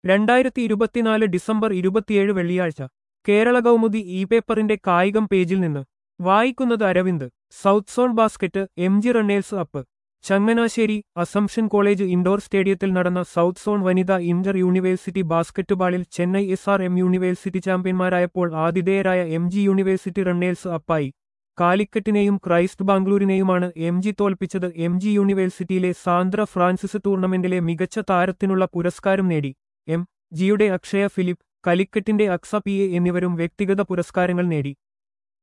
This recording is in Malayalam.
രണ്ടായിരത്തി ഇരുപത്തിനാല് ഡിസംബർ ഇരുപത്തിയേഴ് വെള്ളിയാഴ്ച കേരള കൗമുദി ഇ പേപ്പറിന്റെ കായികം പേജിൽ നിന്ന് വായിക്കുന്നത് Aravind south zone basket M G runners up Changanassery Assumption college indoor സ്റ്റേഡിയത്തിൽ നടന്ന സൗത്ത് സോൺ വനിതാ ഇന്റർ യൂണിവേഴ്സിറ്റി ബാസ്കറ്റ്ബാളിൽ Chennai S R M university ചാമ്പ്യന്മാരായപ്പോൾ ആതിഥേയരായ എം ജി യൂണിവേഴ്സിറ്റി റണ്ണേഴ്സ് അപ്പായി കാലിക്കറ്റിനെയും ക്രൈസ്റ്റ് ബാംഗ്ലൂരിനെയുമാണ് എം ജി തോൽപ്പിച്ചത് എം ജി യൂണിവേഴ്സിറ്റിയിലെ സാന്ദ്ര ഫ്രാൻസിസ് ടൂർണമെന്റിലെ മികച്ച താരത്തിനുള്ള പുരസ്കാരം നേടി എം ജിയുടെ അക്ഷയ ഫിലിപ്പ് കലിക്കറ്റിന്റെ അക്സ പി എ എന്നിവരും വ്യക്തിഗത പുരസ്കാരങ്ങൾ നേടി